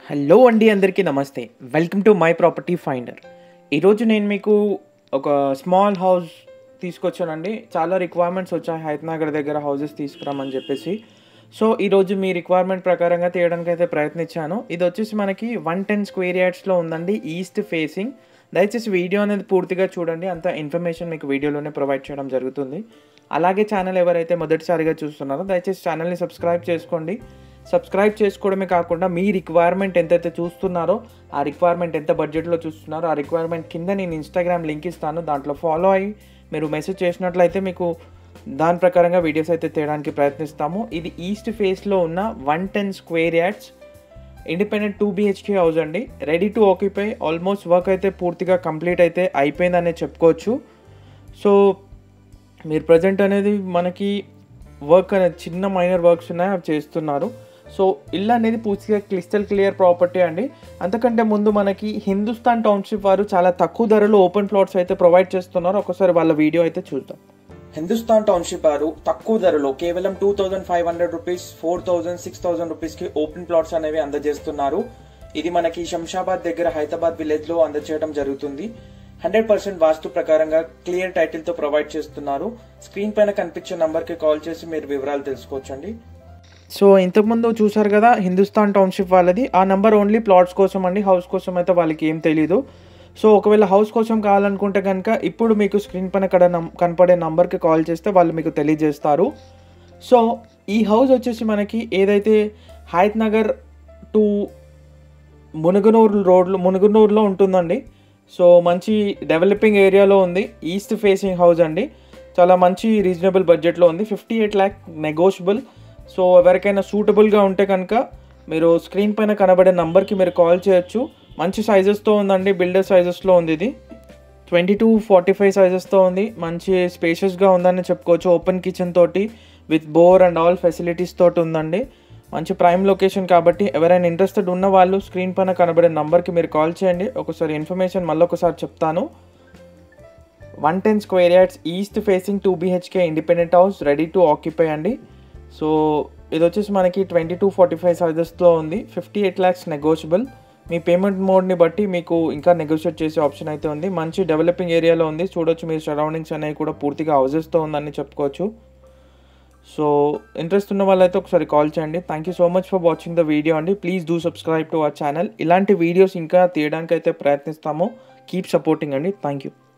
hello అండి అందరికీ నమస్తే welcome to my property finder ఈరోజు నేను మీకు ఒక స్మాల్ హౌస్ తీసుకొచ్చానండి చాలా రిక్వైర్మెంట్స్ వచ్చాయి హైతనగర్ దగ్గర హౌసెస్ తీసుకురామని చెప్పేసి సో ఈరోజు మీ రిక్వైర్మెంట్ ప్రకారంగా తీయడానికి అయితే ప్రయత్నించాను ఇది వచ్చేసి మనకి వన్ టెన్ స్క్వేర్ యార్డ్స్లో ఉందండి ఈస్ట్ ఫేసింగ్ దయచేసి వీడియో అనేది పూర్తిగా చూడండి అంత ఇన్ఫర్మేషన్ మీకు వీడియోలోనే ప్రొవైడ్ చేయడం జరుగుతుంది అలాగే ఛానల్ ఎవరైతే మొదటిసారిగా చూస్తున్నారో దయచేసి ఛానల్ని సబ్స్క్రైబ్ చేసుకోండి సబ్స్క్రైబ్ చేసుకోవడమే కాకుండా మీ రిక్వైర్మెంట్ ఎంతైతే చూస్తున్నారో ఆ రిక్వైర్మెంట్ ఎంత బడ్జెట్లో చూస్తున్నారో ఆ రిక్వైర్మెంట్ కింద నేను ఇన్స్టాగ్రామ్ లింక్ ఇస్తాను దాంట్లో ఫాలో అయ్యి మీరు మెసేజ్ చేసినట్లయితే మీకు దాని ప్రకారంగా వీడియోస్ అయితే తీయడానికి ప్రయత్నిస్తాము ఇది ఈస్ట్ ఫేస్లో ఉన్న one ten square yards independent two BHK house అండి ready to occupy almost work అయితే పూర్తిగా కంప్లీట్ అయితే అయిపోయిందనే చెప్పుకోవచ్చు సో మీరు ప్రజెంట్ అనేది మనకి వర్క్ అనేది చిన్న మైనర్ వర్క్స్ ఉన్నాయి అవి చేస్తున్నారు సో ఇల్లు అనేది పూర్తిగా క్లిస్టల్ క్లియర్ ప్రాపర్టీ అండి అంతకంటే ముందు మనకి హిందుస్థాన్ టౌన్షిప్ వారు చాలా తక్కువ ధరలో ఓపెన్ ప్లాట్స్ అయితే ప్రొవైడ్ చేస్తున్నారు ఒకసారి వాళ్ళ వీడియో అయితే చూద్దాం హిందుస్థాన్ టౌన్షిప్ వారు తక్కువ ధరలో కేవలం two thousand five hundred rupees four thousand six thousand రూపీస్కి ఓపెన్ ప్లాట్స్ అనేవి అందజేస్తున్నారు ఇది మనకి శంషాబాద్ దగ్గర హైదరాబాద్ విలేజ్లో అందజేయడం జరుగుతుంది హండ్రెడ్ పర్సెంట్ వాస్తు ప్రకారంగా క్లియర్ టైటిల్ తో ప్రొవైడ్ చేస్తున్నారు స్క్రీన్ పైన కనిపించే నంబర్ కి కాల్ చేసి మీరు వివరాలు తెలుసుకోవచ్చండి సో ఇంతకుముందు చూసారు కదా హిందుస్థాన్ టౌన్షిప్ వాళ్ళది ఆ నెంబర్ ఓన్లీ ప్లాట్స్ కోసం అండి హౌస్ కోసం అయితే వాళ్ళకి ఏం తెలియదు సో ఒకవేళ హౌస్ కోసం కావాలనుకుంటే కనుక ఇప్పుడు మీకు స్క్రీన్ పైన ఇక్కడ నం- కనపడే నంబర్కి కాల్ చేస్తే వాళ్ళు మీకు తెలియజేస్తారు సో ఈ హౌస్ వచ్చేసి మనకి ఏదైతే హయత్ నగర్ టు మునుగునూరు రోడ్లో మునుగునూరులో ఉంటుందండి సో మంచి డెవలపింగ్ ఏరియాలో ఉంది ఈస్ట్ ఫేసింగ్ హౌస్ అండి చాలా మంచి రీజనబుల్ బడ్జెట్లో ఉంది fifty eight lakh negotiable so ఎవరికైనా సూటబుల్గా ఉంటే కనుక మీరు స్క్రీన్ పైన కనబడే నంబర్కి మీరు కాల్ చేయొచ్చు మంచి సైజెస్తో ఉందండి బిల్డర్ సైజెస్లో ఉంది ఇది ట్వంటీ టూ ఫార్టీ ఫైవ్ సైజెస్తో ఉంది మంచి స్పేషియస్గా ఉందని చెప్పుకోవచ్చు ఓపెన్ కిచెన్ తోటి with bore and all facilities తోటి ఉందండి మంచి ప్రైమ్ లొకేషన్ కాబట్టి ఎవరైనా ఇంట్రెస్టెడ్ ఉన్న వాళ్ళు స్క్రీన్ పైన కనబడే నంబర్కి మీరు కాల్ చేయండి ఒకసారి ఇన్ఫర్మేషన్ మళ్ళీ ఒకసారి చెప్తాను one ten square yards east facing two BHK independent house ready to occupy అండి సో ఇది వచ్చేసి మనకి ట్వంటీ టూ ఫార్టీ ఫైవ్ సైజెస్లో ఉంది ఫిఫ్టీ ఎయిట్ ల్యాక్స్ నెగోషియబుల్ మీ పేమెంట్ మోడ్ని బట్టి మీకు ఇంకా నెగోషియేట్ చేసే ఆప్షన్ అయితే ఉంది మంచి డెవలపింగ్ ఏరియాలో ఉంది చూడొచ్చు మీ సరౌండింగ్స్ అనేవి కూడా పూర్తిగా హౌజెస్తో ఉందని చెప్పుకోవచ్చు సో ఇంట్రెస్ట్ ఉన్న వాళ్ళైతే ఒకసారి కాల్ చేయండి thank you so much for watching the video అండి please do subscribe to our channel ఇలాంటి వీడియోస్ ఇంకా తీయడానికి అయితే ప్రయత్నిస్తాము కీప్ సపోర్టింగ్ అండి థ్యాంక్ యూ